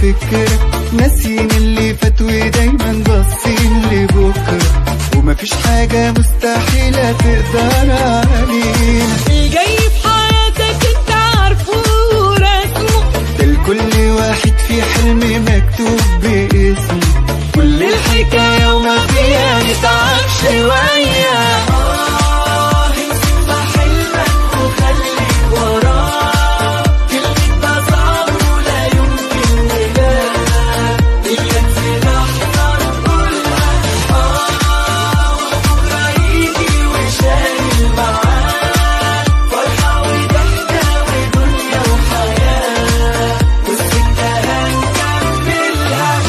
ذكرى ناسيين اللي فات ودايما باصين لبكرة ومفيش حاجة مستحيلة تقدر علينا الجاي في حياتك انت عارفه ورسمه ده لكل واحد في حلم مكتوب باسمه كل الحكاية وما فيها نتعب شوية آه امسك حلمك وخليك وراه كلمة ده صعب ولا يمكن نجاح إياك في لحظة تقولها آه وبكرة يجي وشايل معاه فرحة وضحكة ودنيا وحياة والسكة هنكملها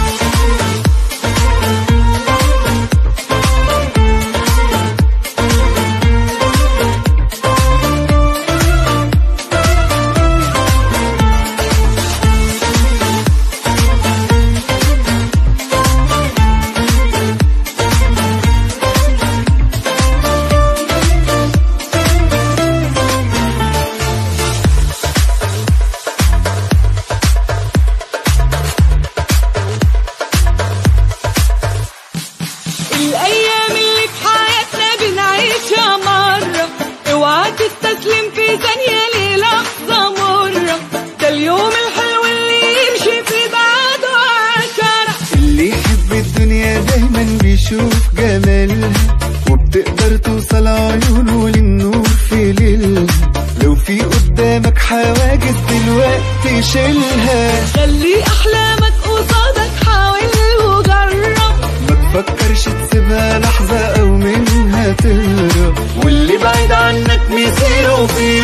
الايام اللي في حياتنا بنعيشها مرة اوعى تستسلم في ثانية للحظة مرة ده اليوم الحلو اللي يمشي في بعده عشرة اللي يحب الدنيا دايما بيشوف جمالها وبتقدر توصل عيونه للنور في ليلها لو في قدامك حواجز دلوقتي شيلها خلي احلامك قصادك حاول وجرب ما تفكرش تسيبها لحظة أو منها تهرب واللي بعيد عنك مصيره في